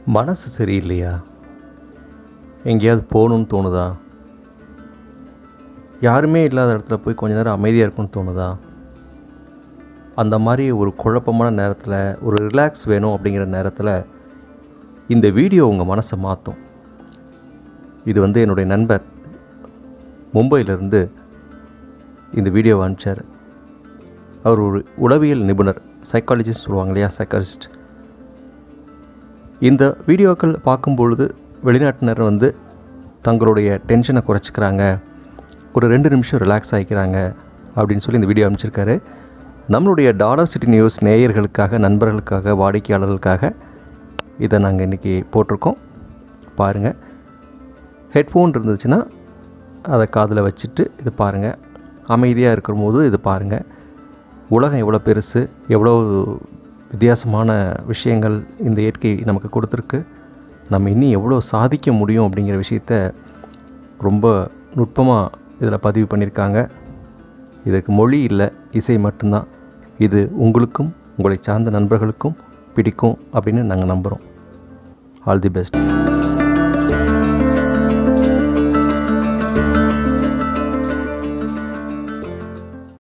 மனசு சரியில்லையா எங்கேயாவது போகணுன்னு தோணுதா யாருமே இல்லாத இடத்துல போய் கொஞ்ச நேரம் அமைதியாக இருக்கும்னு தோணுதா அந்த மாதிரி ஒரு குழப்பமான நேரத்தில் ஒரு ரிலாக்ஸ் வேணும் அப்படிங்கிற நேரத்தில் இந்த வீடியோ உங்கள் மனசை மாற்றும் இது வந்து என்னுடைய நண்பர் மும்பையிலேருந்து இந்த வீடியோவை அனுப்பிச்சார் அவர் ஒரு உளவியல் நிபுணர் சைக்காலஜிஸ்ட் சொல்லுவாங்க இல்லையா சைக்காலஜிஸ்ட் இந்த வீடியோக்கள் பார்க்கும்பொழுது வெளிநாட்டினர் வந்து தங்களுடைய டென்ஷனை குறைச்சிக்கிறாங்க ஒரு ரெண்டு நிமிஷம் ரிலாக்ஸ் ஆகிக்கிறாங்க அப்படின்னு சொல்லி இந்த வீடியோ அனுப்பிச்சிருக்காரு நம்மளுடைய டாலர் சிட்டி நியூஸ் நேயர்களுக்காக நண்பர்களுக்காக வாடிக்கையாளர்களுக்காக இதை நாங்கள் இன்றைக்கி போட்டிருக்கோம் பாருங்கள் ஹெட்ஃபோன் இருந்துச்சுன்னா அதை காதில் வச்சுட்டு இது பாருங்கள் அமைதியாக இருக்கும்போது இது பாருங்கள் உலகம் எவ்வளோ பெருசு எவ்வளோ வித்தியாசமான விஷயங்கள் இந்த இயற்கை நமக்கு கொடுத்துருக்கு நம்ம இன்னும் எவ்வளோ சாதிக்க முடியும் அப்படிங்கிற விஷயத்த ரொம்ப நுட்பமாக இதில் பதிவு பண்ணியிருக்காங்க இதுக்கு மொழி இல்லை இசை மட்டும்தான் இது உங்களுக்கும் உங்களை சார்ந்த நண்பர்களுக்கும் பிடிக்கும் அப்படின்னு நாங்கள் நம்புகிறோம் ஆல் தி பெஸ்ட்